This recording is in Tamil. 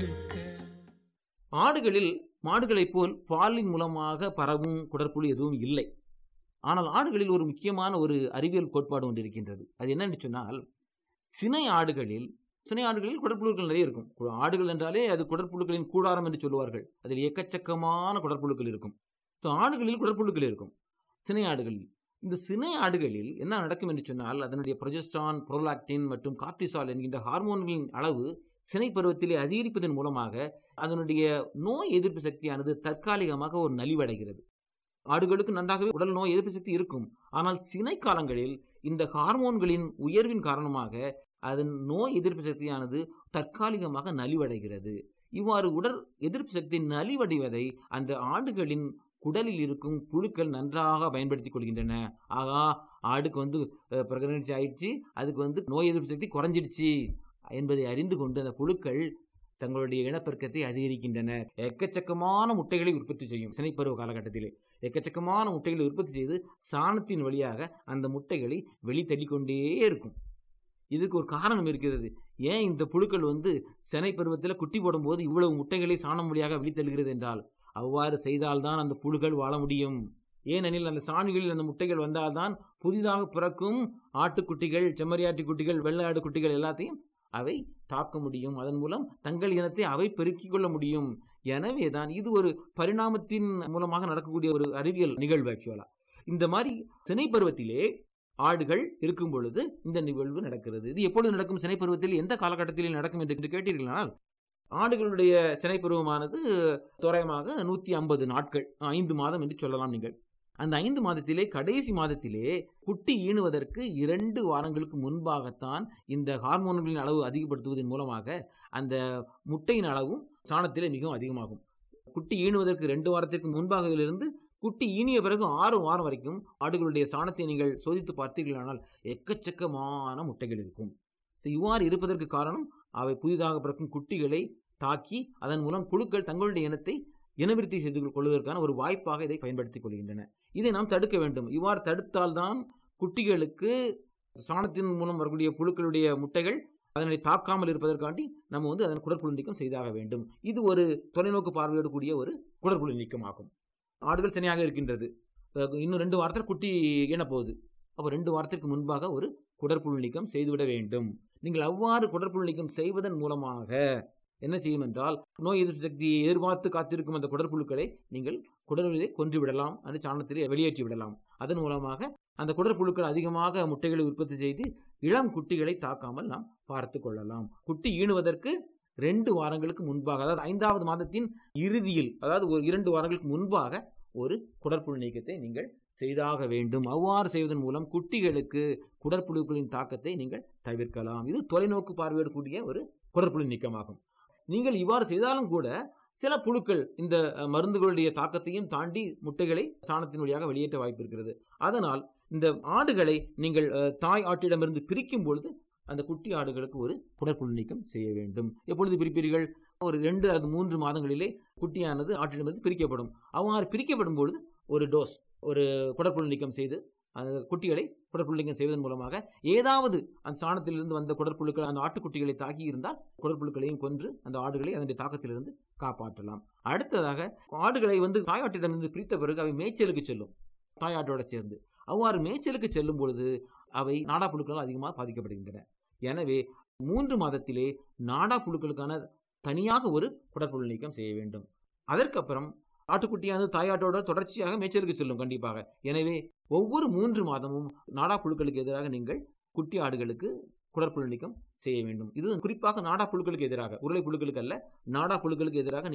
ஆடுகளில் மாடுகளைப் போல் பாலின் மூலமாக பரவும் குடற்புழு எதுவும் இல்லை ஆனால் ஆடுகளில் ஒரு முக்கியமான ஒரு அறிவியல் கோட்பாடு ஒன்று இருக்கின்றது அது என்னன்னு சொன்னால் சினை ஆடுகளில் சினை ஆடுகளில் குடற்புழுக்கள் நிறைய இருக்கும் கு- ஆடுகள் என்றாலே அது குடற்புழுக்களின் கூடாரம் என்று சொல்லுவார்கள் அதில் எக்கச்சக்கமான குடற்புழுக்கள் இருக்கும் ஸோ ஆடுகளில் குடற்புழுக்கள் இருக்கும் சினை ஆடுகளில் இந்த சினை ஆடுகளில் என்ன நடக்கும் என்று சொன்னால் அதனுடைய ப்ரொஜெஸ்டான் புரோலாக்டின் மற்றும் கார்டிசால் என்கின்ற ஹார்மோன்களின் அளவு சினை பருவத்திலே அதிகரிப்பதன் மூலமாக அதனுடைய நோய் எதிர்ப்பு சக்தியானது தற்காலிகமாக ஒரு நலிவடைகிறது ஆடுகளுக்கு நன்றாகவே உடல் நோய் எதிர்ப்பு சக்தி இருக்கும் ஆனால் சினை காலங்களில் இந்த ஹார்மோன்களின் உயர்வின் காரணமாக அதன் நோய் எதிர்ப்பு சக்தியானது தற்காலிகமாக நலிவடைகிறது இவ்வாறு உடல் எதிர்ப்பு சக்தி நலிவடைவதை அந்த ஆடுகளின் குடலில் இருக்கும் புழுக்கள் நன்றாக பயன்படுத்திக் கொள்கின்றன ஆகா ஆடுக்கு வந்து பிரெக்னன்சி ஆயிடுச்சு அதுக்கு வந்து நோய் எதிர்ப்பு சக்தி குறைஞ்சிடுச்சு என்பதை அறிந்து கொண்டு அந்த புழுக்கள் தங்களுடைய இனப்பெருக்கத்தை அதிகரிக்கின்றன எக்கச்சக்கமான முட்டைகளை உற்பத்தி செய்யும் சினைப்பருவ காலகட்டத்திலே எக்கச்சக்கமான முட்டைகளை உற்பத்தி செய்து சாணத்தின் வழியாக அந்த முட்டைகளை வெளித்தள்ளிக் கொண்டே இருக்கும் இதுக்கு ஒரு காரணம் இருக்கிறது ஏன் இந்த புழுக்கள் வந்து சினை பருவத்தில் குட்டி போடும்போது இவ்வளவு முட்டைகளை சாணம் வழியாக வெளித்தள்ளுகிறது என்றால் அவ்வாறு செய்தால்தான் அந்த புழுக்கள் வாழ முடியும் ஏனெனில் அந்த சாணிகளில் அந்த முட்டைகள் வந்தால்தான் புதிதாக பிறக்கும் ஆட்டுக்குட்டிகள் செம்மறியாட்டு குட்டிகள் வெள்ளாடு குட்டிகள் எல்லாத்தையும் அவை தாக்க முடியும் அதன் மூலம் தங்கள் இனத்தை அவை பெருக்கிக் கொள்ள முடியும் எனவே தான் இது ஒரு பரிணாமத்தின் மூலமாக நடக்கக்கூடிய ஒரு அறிவியல் நிகழ்வு ஆக்சுவலா இந்த மாதிரி சினை பருவத்திலே ஆடுகள் இருக்கும் பொழுது இந்த நிகழ்வு நடக்கிறது இது எப்பொழுது நடக்கும் சினை பருவத்தில் எந்த காலகட்டத்தில் நடக்கும் என்று கேட்டீர்களானால் ஆடுகளுடைய சினை பருவமானது தோராயமாக நூற்றி ஐம்பது நாட்கள் ஐந்து மாதம் என்று சொல்லலாம் நீங்கள் அந்த ஐந்து மாதத்திலே கடைசி மாதத்திலே குட்டி ஈணுவதற்கு இரண்டு வாரங்களுக்கு முன்பாகத்தான் இந்த ஹார்மோன்களின் அளவு அதிகப்படுத்துவதன் மூலமாக அந்த முட்டையின் அளவும் சாணத்திலே மிகவும் அதிகமாகும் குட்டி ஈணுவதற்கு ரெண்டு வாரத்திற்கு முன்பாகவிலிருந்து குட்டி ஈனிய பிறகு ஆறு வாரம் வரைக்கும் ஆடுகளுடைய சாணத்தை நீங்கள் சோதித்து பார்த்தீர்களானால் எக்கச்சக்கமான முட்டைகள் இருக்கும் ஸோ இவ்வாறு இருப்பதற்கு காரணம் அவை புதிதாக பிறக்கும் குட்டிகளை தாக்கி அதன் மூலம் புழுக்கள் தங்களுடைய இனத்தை இனவிருத்தி செய்து கொள்வதற்கான ஒரு வாய்ப்பாக இதை பயன்படுத்திக் கொள்கின்றன இதை நாம் தடுக்க வேண்டும் இவ்வாறு தடுத்தால்தான் குட்டிகளுக்கு சாணத்தின் மூலம் வரக்கூடிய புழுக்களுடைய முட்டைகள் அதனை தாக்காமல் இருப்பதற்காண்டி நம்ம வந்து அதன் குடற்புழு நீக்கம் செய்தாக வேண்டும் இது ஒரு தொலைநோக்கு பார்வையோடு கூடிய ஒரு குடற்புழு நீக்கம் ஆகும் ஆடுகள் சனியாக இருக்கின்றது அஹ் இன்னும் ரெண்டு வாரத்தில் குட்டி ஈன போகுது அப்போ ரெண்டு வாரத்திற்கு முன்பாக ஒரு குடற்புழு நீக்கம் செய்துவிட வேண்டும் நீங்கள் அவ்வாறு குடற்புழு நீக்கம் செய்வதன் மூலமாக என்ன செய்யும் என்றால் நோய் எதிர்ப்பு சக்தியை எதிர்பார்த்து காத்திருக்கும் அந்த குடற்புழுக்களை நீங்கள் குடலிலே கொன்று விடலாம் அந்த சாணத்திலே வெளியேற்றி விடலாம் அதன் மூலமாக அந்த குடற்புழுக்கள் அதிகமாக முட்டைகளை உற்பத்தி செய்து இளம் குட்டிகளை தாக்காமல் நாம் பார்த்து கொள்ளலாம் குட்டி ஈணுவதற்கு ரெண்டு வாரங்களுக்கு முன்பாக அதாவது ஐந்தாவது மாதத்தின் இறுதியில் அதாவது ஒரு இரண்டு வாரங்களுக்கு முன்பாக ஒரு குடற்புழு நீக்கத்தை நீங்கள் செய்தாக வேண்டும் அவ்வாறு செய்வதன் மூலம் குட்டிகளுக்கு குடற்புழுக்களின் தாக்கத்தை நீங்கள் தவிர்க்கலாம் இது தொலைநோக்கு பார்வையோடு கூடிய ஒரு குடற்புழு நீக்கமாகும் நீங்கள் இவ்வாறு செய்தாலும் கூட சில புழுக்கள் இந்த அஹ், மருந்துகளுடைய தாக்கத்தையும் தாண்டி முட்டைகளை சாணத்தின் வழியாக வெளியேற்ற வாய்ப்பு இருக்கிறது அதனால் இந்த ஆடுகளை நீங்கள் அஹ், தாய் ஆட்டிடமிருந்து பிரிக்கும் பொழுது அந்த குட்டி ஆடுகளுக்கு ஒரு குடற்புழு நீக்கம் செய்ய வேண்டும் எப்பொழுது பிரிப்பீர்கள் ஒரு ரெண்டு அல்லது மூன்று மாதங்களிலே குட்டியானது ஆட்டிடமிருந்து பிரிக்கப்படும் அவ்வாறு பிரிக்கப்படும் பொழுது ஒரு டோஸ் ஒரு குடற்புழு நீக்கம் செய்து அந்த குட்டிகளை குடற்புழு நீக்கம் செய்வதன் மூலமாக ஏதாவது அந்த சாணத்திலிருந்து வந்த குடற்புழுக்கள் அந்த ஆட்டுக்குட்டிகளை தாக்கி இருந்தால் குடற்புழுக்களையும் கொன்று அந்த ஆடுகளை அதனுடைய தாக்கத்திலிருந்து காப்பாற்றலாம் அடுத்ததாக ஆடுகளை வந்து தாயாட்டிடமிருந்து பிரித்த பிறகு அவை மேய்ச்சலுக்கு செல்லும் தாயாட்டோட சேர்ந்து அவ்வாறு மேய்ச்சலுக்கு செல்லும் பொழுது அவை நாடா புழுக்களால் அதிகமாக பாதிக்கப்படுகின்றன எனவே மூன்று மாதத்திலே நாடா புழுக்களுக்கான தனியாக ஒரு குடற்புழு நீக்கம் செய்ய வேண்டும் அதற்கப்புறம் ஆட்டுக்குட்டியானது தாயாட்டோட தொடர்ச்சியாக மேய்ச்சலுக்கு செல்லும் கண்டிப்பாக எனவே ஒவ்வொரு மூன்று மாதமும் நாடா புழுக்களுக்கு எதிராக நீங்கள் குட்டி ஆடுகளுக்கு குடற்புழு நீக்கம் செய்ய வேண்டும் இது குறிப்பாக நாடா புழுக்களுக்கு எதிராக உருளை புழுக்களுக்கு அல்ல நாடா புழுக்களுக்கு எதிராக